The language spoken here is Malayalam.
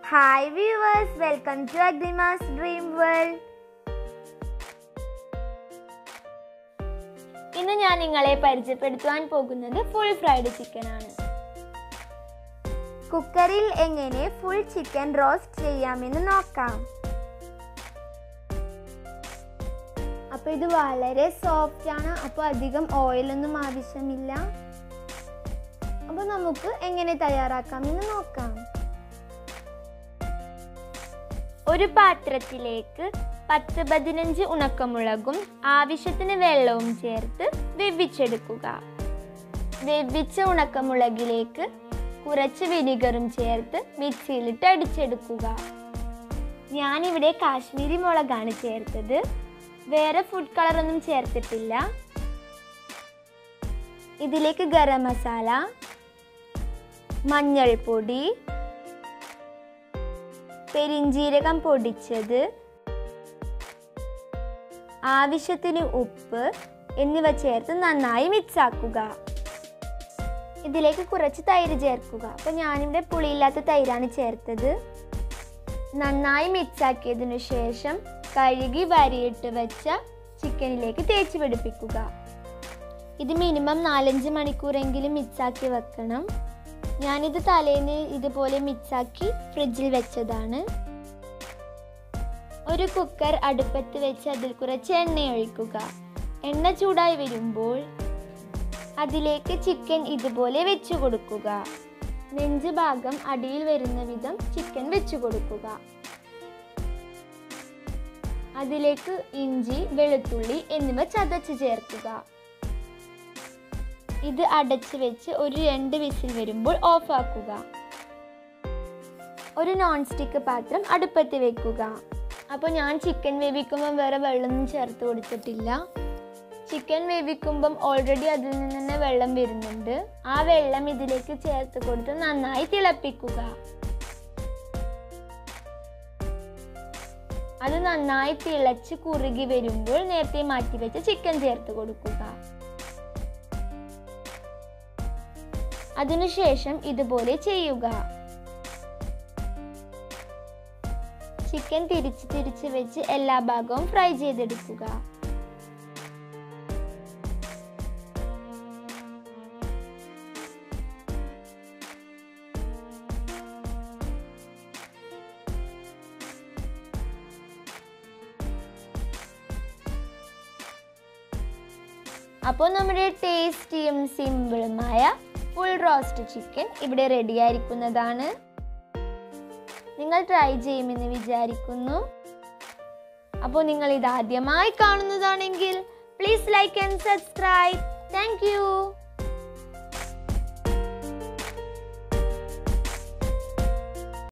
ഹായ് വ്യൂവേഴ്സ് വെൽക്കം ടു അഗ്രിമാസ് ഡ്രീം വേൾഡ് ഇന്ന് ഞാൻ നിങ്ങളെ പരിചയപ്പെടുത്തുവാൻ പോകുന്നത് ഫുൾ ഫ്രൈഡ് ചിക്കൻ ആണ് കുക്കറിൽ എങ്ങനെ ഫുൾ ചിക്കൻ റോസ്റ്റ് ചെയ്യാമെന്ന് നോക്കാം അപ്പോൾ ഇത് വളരെ സോഫ്റ്റ് ആണ് അപ്പോൾ അധികം ഓയിലൊന്നും ആവശ്യമില്ല അപ്പോൾ നമുക്ക് എങ്ങനെ തയ്യാറാക്കാമെന്ന് നോക്കാം ഒരു പാത്രത്തിലേക്ക് പത്ത് പതിനഞ്ച് ഉണക്കമുളകും ആവശ്യത്തിന് വെള്ളവും ചേർത്ത് വെവിച്ചെടുക്കുക വെവിച്ച ഉണക്കമുളകിലേക്ക് കുറച്ച് വിനിഗറും ചേർത്ത് മിക്സിയിലിട്ട് അടിച്ചെടുക്കുക ഞാനിവിടെ കാശ്മീരി മുളകാണ് ചേർത്തത് വേറെ ഫുഡ് കളറൊന്നും ചേർത്തിട്ടില്ല ഇതിലേക്ക് ഗരം മസാല മഞ്ഞൾപ്പൊടി പെരിഞ്ജീരകം പൊടിച്ചത് ആവശ്യത്തിന് ഉപ്പ് എന്നിവ ചേർത്ത് നന്നായി മിക്സ് ആക്കുക ഇതിലേക്ക് കുറച്ച് തൈര് ചേർക്കുക അപ്പോൾ ഞാനിവിടെ പുളിയില്ലാത്ത തൈരാണ് ചേർത്തത് നന്നായി മിക്സ് ആക്കിയതിനു ശേഷം കഴുകി വരിയിട്ട് വെച്ച ചിക്കനിലേക്ക് തേച്ച് പിടിപ്പിക്കുക ഇത് മിനിമം നാലഞ്ച് മണിക്കൂറെങ്കിലും മിക്സാക്കി വെക്കണം ഞാനിത് തലേന്ന് ഇതുപോലെ മിക്സാക്കി ഫ്രിഡ്ജിൽ വെച്ചതാണ് ഒരു കുക്കർ അടുപ്പത്ത് വെച്ച് അതിൽ കുറച്ച് എണ്ണ ഒഴിക്കുക എണ്ണ ചൂടായി വരുമ്പോൾ അതിലേക്ക് ചിക്കൻ ഇതുപോലെ വെച്ചു കൊടുക്കുക നെഞ്ച് ഭാഗം അടിയിൽ വരുന്ന വിധം ചിക്കൻ വെച്ചു കൊടുക്കുക അതിലേക്ക് ഇഞ്ചി വെളുത്തുള്ളി എന്നിവ ചതച്ച് ചേർക്കുക ഇത് അടച്ച് വെച്ച് ഒരു രണ്ട് വിസിൽ വരുമ്പോൾ ഓഫ് ആക്കുക ഒരു നോൺ സ്റ്റിക്ക് പാത്രം അടുപ്പത്ത് വെക്കുക അപ്പോൾ ഞാൻ ചിക്കൻ വേവിക്കുമ്പം വേറെ വെള്ളമൊന്നും ചേർത്ത് കൊടുത്തിട്ടില്ല ചിക്കൻ വേവിക്കുമ്പം ഓൾറെഡി അതിൽ നിന്ന് തന്നെ വെള്ളം വരുന്നുണ്ട് ആ വെള്ളം ഇതിലേക്ക് ചേർത്ത് കൊടുത്ത് നന്നായി തിളപ്പിക്കുക അത് നന്നായി തിളച്ച് കുറുകി വരുമ്പോൾ നേരത്തെ മാറ്റി വെച്ച ചിക്കൻ ചേർത്ത് കൊടുക്കുക അതിനുശേഷം ഇതുപോലെ ചെയ്യുക ചിക്കൻ തിരിച്ച് തിരിച്ച് വെച്ച് എല്ലാ ഭാഗവും ഫ്രൈ ചെയ്തെടുക്കുക അപ്പോൾ നമ്മുടെ ടേസ്റ്റിയും സിമ്പിളുമായ ഫുൾ റോസ്റ്റ് ചിക്കൻ ഇവിടെ റെഡി ആയിരിക്കുന്നതാണ് നിങ്ങൾ ട്രൈ ചെയ്യുമെന്ന് വിചാരിക്കുന്നു അപ്പോൾ നിങ്ങൾ ഇത് ആദ്യമായി കാണുന്നതാണെങ്കിൽ please like and subscribe thank